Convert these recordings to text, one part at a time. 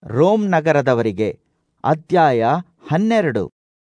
Rome ನಗರದವರಿಗೆ ಅಧ್ಯಾಯ ಹನ್ನೆರಡು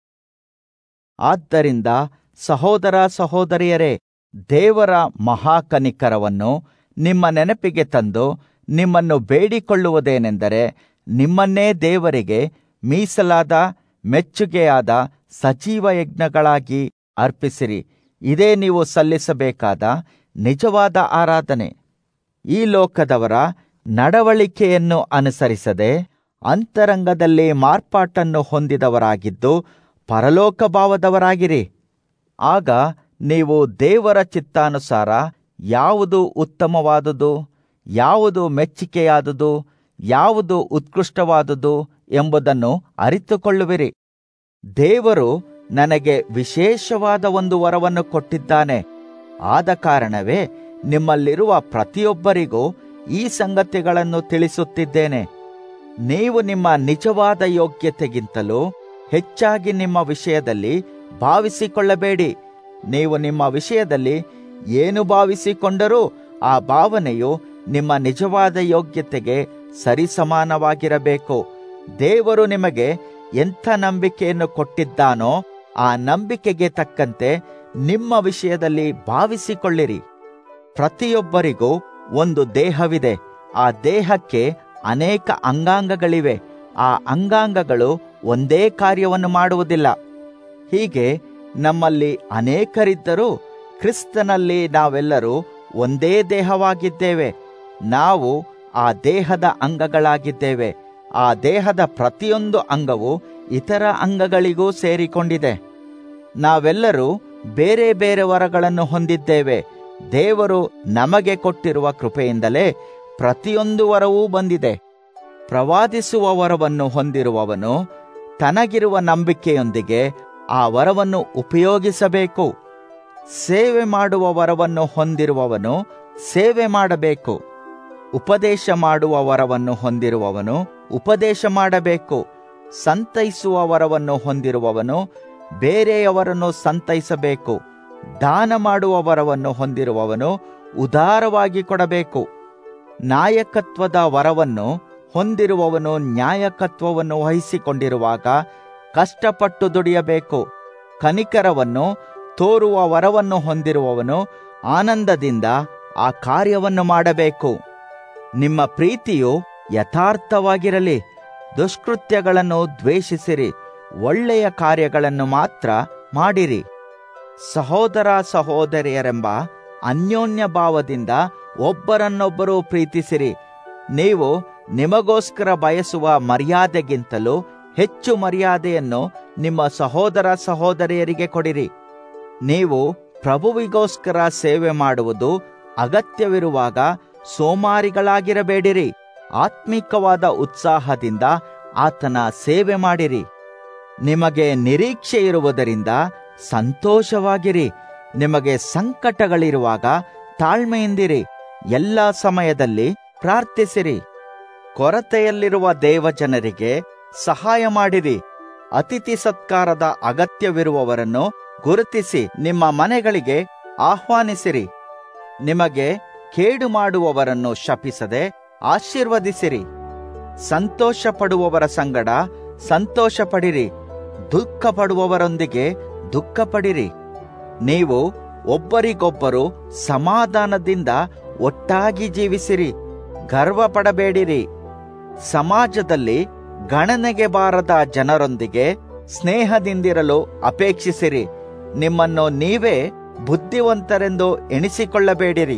ಆದ್ದರಿಂದ ಸಹೋದರ ಸಹೋದರಿಯರೇ ದೇವರ ಮಹಾಕನಿಕರವನ್ನು ನಿಮ್ಮ ನೆನಪಿಗೆ ತಂದು ನಿಮ್ಮನ್ನು ಬೇಡಿಕೊಳ್ಳುವುದೇನೆಂದರೆ ನಿಮ್ಮನ್ನೇ ದೇವರಿಗೆ ಮೀಸಲಾದ ಮೆಚ್ಚುಗೆಯಾದ ಸಜೀವ ಯಜ್ಞಗಳಾಗಿ ಅರ್ಪಿಸಿರಿ ಇದೇ ನೀವು ಸಲ್ಲಿಸಬೇಕಾದ ನಿಜವಾದ ಆರಾಧನೆ ಈ ಲೋಕದವರ ನಡವಳಿಕೆಯನ್ನು ಅನುಸರಿಸದೆ ಅಂತರಂಗದಲ್ಲಿ ಮಾರ್ಪಾಟನ್ನು ಹೊಂದಿದವರಾಗಿದ್ದು ಪರಲೋಕ ಭಾವದವರಾಗಿರಿ ಆಗ ನೀವು ದೇವರ ಚಿತ್ತಾನುಸಾರ ಯಾವುದು ಉತ್ತಮವಾದುದು ಯಾವುದು ಮೆಚ್ಚಿಕೆಯಾದುದು ಯಾವುದು ಉತ್ಕೃಷ್ಟವಾದುದು ಎಂಬುದನ್ನು ಅರಿತುಕೊಳ್ಳುವಿರಿ ದೇವರು ನನಗೆ ವಿಶೇಷವಾದ ಒಂದು ವರವನ್ನು ಕೊಟ್ಟಿದ್ದಾನೆ ಆದ ಕಾರಣವೇ ನಿಮ್ಮಲ್ಲಿರುವ ಪ್ರತಿಯೊಬ್ಬರಿಗೂ ಈ ಸಂಗತಿಗಳನ್ನು ತಿಳಿಸುತ್ತಿದ್ದೇನೆ ನೀವು ನಿಮ್ಮ ನಿಜವಾದ ಯೋಗ್ಯತೆಗಿಂತಲೂ ಹೆಚ್ಚಾಗಿ ನಿಮ್ಮ ವಿಷಯದಲ್ಲಿ ಭಾವಿಸಿಕೊಳ್ಳಬೇಡಿ ನೀವು ನಿಮ್ಮ ವಿಷಯದಲ್ಲಿ ಏನು ಭಾವಿಸಿಕೊಂಡರೂ ಆ ಭಾವನೆಯು ನಿಮ್ಮ ನಿಜವಾದ ಯೋಗ್ಯತೆಗೆ ಸರಿಸಮಾನವಾಗಿರಬೇಕು ದೇವರು ನಿಮಗೆ ಎಂಥ ನಂಬಿಕೆಯನ್ನು ಕೊಟ್ಟಿದ್ದಾನೋ ಆ ನಂಬಿಕೆಗೆ ತಕ್ಕಂತೆ ನಿಮ್ಮ ವಿಷಯದಲ್ಲಿ ಭಾವಿಸಿಕೊಳ್ಳಿರಿ ಪ್ರತಿಯೊಬ್ಬರಿಗೂ ಒಂದು ದೇಹವಿದೆ ಆ ದೇಹಕ್ಕೆ ಅನೇಕ ಅಂಗಾಂಗಗಳಿವೆ ಆ ಅಂಗಾಂಗಗಳು ಒಂದೇ ಕಾರ್ಯವನ್ನು ಮಾಡುವುದಿಲ್ಲ ಹೀಗೆ ನಮ್ಮಲ್ಲಿ ಅನೇಕರಿದ್ದರೂ ಕ್ರಿಸ್ತನಲ್ಲಿ ನಾವೆಲ್ಲರೂ ಒಂದೇ ದೇಹವಾಗಿದ್ದೇವೆ ನಾವು ಆ ದೇಹದ ಅಂಗಗಳಾಗಿದ್ದೇವೆ ಆ ದೇಹದ ಪ್ರತಿಯೊಂದು ಅಂಗವು ಇತರ ಅಂಗಗಳಿಗೂ ಸೇರಿಕೊಂಡಿದೆ ನಾವೆಲ್ಲರೂ ಬೇರೆ ಬೇರೆ ವರಗಳನ್ನು ಹೊಂದಿದ್ದೇವೆ ದೇವರು ನಮಗೆ ಕೊಟ್ಟಿರುವ ಕೃಪೆಯಿಂದಲೇ ಪ್ರತಿಯೊಂದು ವರವೂ ಬಂದಿದೆ ಪ್ರವಾದಿಸುವ ವರವನ್ನು ಹೊಂದಿರುವವನು ತನಗಿರುವ ನಂಬಿಕೆಯೊಂದಿಗೆ ಆ ವರವನ್ನು ಉಪಯೋಗಿಸಬೇಕು ಸೇವೆ ಮಾಡುವ ವರವನ್ನು ಹೊಂದಿರುವವನು ಸೇವೆ ಮಾಡಬೇಕು ಉಪದೇಶ ಮಾಡುವ ವರವನ್ನು ಹೊಂದಿರುವವನು ಉಪದೇಶ ಮಾಡಬೇಕು ಸಂತೈಸುವ ವರವನ್ನು ಹೊಂದಿರುವವನು ಬೇರೆಯವರನ್ನು ಸಂತೈಸಬೇಕು ದಾನ ಮಾಡುವ ವರವನ್ನು ಹೊಂದಿರುವವನು ಉದಾರವಾಗಿ ಕೊಡಬೇಕು ನಾಯಕತ್ವದ ವರವನ್ನು ಹೊಂದಿರುವವನು ನ್ಯಾಯಕತ್ವವನ್ನು ವಹಿಸಿಕೊಂಡಿರುವಾಗ ಕಷ್ಟಪಟ್ಟು ದುಡಿಯಬೇಕು ಕನಿಕರವನ್ನು ತೋರುವ ವರವನ್ನು ಹೊಂದಿರುವವನು ಆನಂದದಿಂದ ಆ ಕಾರ್ಯವನ್ನು ಮಾಡಬೇಕು ನಿಮ್ಮ ಪ್ರೀತಿಯು ಯಥಾರ್ಥವಾಗಿರಲಿ ದುಷ್ಕೃತ್ಯಗಳನ್ನು ದ್ವೇಷಿಸಿರಿ ಒಳ್ಳೆಯ ಕಾರ್ಯಗಳನ್ನು ಮಾತ್ರ ಮಾಡಿರಿ ಸಹೋದರ ಸಹೋದರಿಯರೆಂಬ ಅನ್ಯೋನ್ಯ ಭಾವದಿಂದ ಒಬ್ಬರನ್ನೊಬ್ಬರು ಪ್ರೀತಿಸಿರಿ ನೀವು ನಿಮಗೋಸ್ಕರ ಬಯಸುವ ಮರ್ಯಾದೆಗಿಂತಲೂ ಹೆಚ್ಚು ಮರ್ಯಾದೆಯನ್ನು ನಿಮ್ಮ ಸಹೋದರ ಸಹೋದರಿಯರಿಗೆ ಕೊಡಿರಿ ನೀವು ಪ್ರಭುವಿಗೋಸ್ಕರ ಸೇವೆ ಮಾಡುವುದು ಅಗತ್ಯವಿರುವಾಗ ಸೋಮಾರಿಗಳಾಗಿರಬೇಡಿರಿ ಆತ್ಮಿಕವಾದ ಉತ್ಸಾಹದಿಂದ ಆತನ ಸೇವೆ ಮಾಡಿರಿ ನಿಮಗೆ ನಿರೀಕ್ಷೆ ಇರುವುದರಿಂದ ಸಂತೋಷವಾಗಿರಿ ನಿಮಗೆ ಸಂಕಟಗಳಿರುವಾಗ ತಾಳ್ಮೆಯಿಂದಿರಿ ಎಲ್ಲ ಸಮಯದಲ್ಲಿ ಪ್ರಾರ್ಥಿಸಿರಿ ಕೊರತೆಯಲ್ಲಿರುವ ದೇವಜನರಿಗೆ ಸಹಾಯ ಮಾಡಿರಿ ಅತಿಥಿ ಸತ್ಕಾರದ ಅಗತ್ಯವಿರುವವರನ್ನು ಗುರುತಿಸಿ ನಿಮ್ಮ ಮನೆಗಳಿಗೆ ಆಹ್ವಾನಿಸಿರಿ ನಿಮಗೆ ಕೇಡು ಮಾಡುವವರನ್ನು ಶಪಿಸದೆ ಆಶೀರ್ವದಿಸಿರಿ ಸಂತೋಷ ಪಡುವವರ ಸಂಗಡ ಸಂತೋಷ ಪಡಿರಿ ದುಃಖ ಪಡುವವರೊಂದಿಗೆ ದುಃಖ ಪಡಿರಿ ನೀವು ಒಬ್ಬರಿಗೊಬ್ಬರು ಸಮಾಧಾನದಿಂದ ಒಟ್ಟಾಗಿ ಜೀವಿಸಿರಿ ಗರ್ವ ಪಡಬೇಡಿರಿ ಸಮಾಜದಲ್ಲಿ ಗಣನೆಗೆ ಬಾರದ ಜನರೊಂದಿಗೆ ಸ್ನೇಹದಿಂದಿರಲು ಅಪೇಕ್ಷಿಸಿರಿ ನಿಮ್ಮನ್ನು ನೀವೇ ಬುದ್ಧಿವಂತರೆಂದು ಎಣಿಸಿಕೊಳ್ಳಬೇಡಿರಿ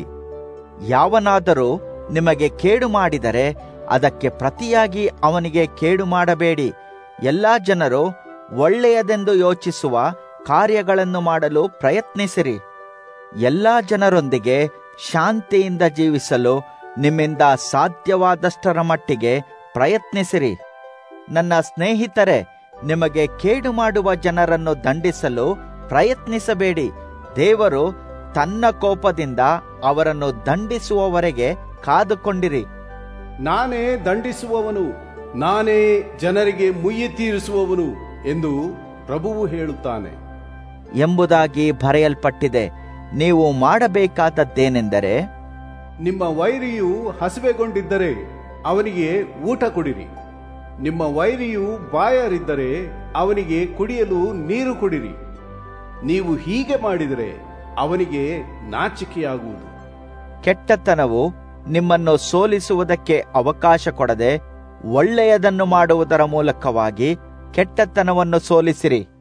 ಯಾವನಾದರೂ ನಿಮಗೆ ಕೇಡು ಮಾಡಿದರೆ ಅದಕ್ಕೆ ಪ್ರತಿಯಾಗಿ ಅವನಿಗೆ ಕೇಡು ಮಾಡಬೇಡಿ ಎಲ್ಲಾ ಜನರು ಒಳ್ಳೆಯದೆಂದು ಯೋಚಿಸುವ ಕಾರ್ಯಗಳನ್ನು ಮಾಡಲು ಪ್ರಯತ್ನಿಸಿರಿ ಎಲ್ಲಾ ಜನರೊಂದಿಗೆ ಶಾಂತಿಯಿಂದ ಜೀವಿಸಲು ನಿಮ್ಮಿಂದ ಸಾಧ್ಯವಾದಷ್ಟರ ಮಟ್ಟಿಗೆ ಪ್ರಯತ್ನಿಸಿರಿ ನನ್ನ ಸ್ನೇಹಿತರೆ ನಿಮಗೆ ಕೇಡು ಮಾಡುವ ಜನರನ್ನು ದಂಡಿಸಲು ಪ್ರಯತ್ನಿಸಬೇಡಿ ದೇವರು ತನ್ನ ಕೋಪದಿಂದ ಅವರನ್ನು ದಂಡಿಸುವವರೆಗೆ ಕಾದುಕೊಂಡಿರಿ ನಾನೇ ದಂಡಿಸುವವನು ನಾನೇ ಜನರಿಗೆ ಮುಯ್ಯಿ ತೀರಿಸುವವನು ಎಂದು ಪ್ರಭುವು ಹೇಳುತ್ತಾನೆ ಎಂಬುದಾಗಿ ಬರೆಯಲ್ಪಟ್ಟಿದೆ ನೀವು ಮಾಡಬೇಕಾದದ್ದೇನೆಂದರೆ ನಿಮ್ಮ ವೈರಿಯು ಹಸಿವೆಗೊಂಡಿದ್ದರೆ ಅವನಿಗೆ ಊಟ ಕೊಡಿರಿ ನಿಮ್ಮ ವೈರಿಯು ಬಾಯರಿದ್ದರೆ ಅವನಿಗೆ ಕುಡಿಯಲು ನೀರು ಕೊಡಿರಿ ನೀವು ಹೀಗೆ ಮಾಡಿದರೆ ಅವನಿಗೆ ನಾಚಿಕೆಯಾಗುವುದು ಕೆಟ್ಟತನವು ನಿಮ್ಮನ್ನು ಸೋಲಿಸುವುದಕ್ಕೆ ಅವಕಾಶ ಕೊಡದೆ ಒಳ್ಳೆಯದನ್ನು ಮಾಡುವುದರ ಮೂಲಕವಾಗಿ ಕೆಟ್ಟತನವನ್ನು ಸೋಲಿಸಿರಿ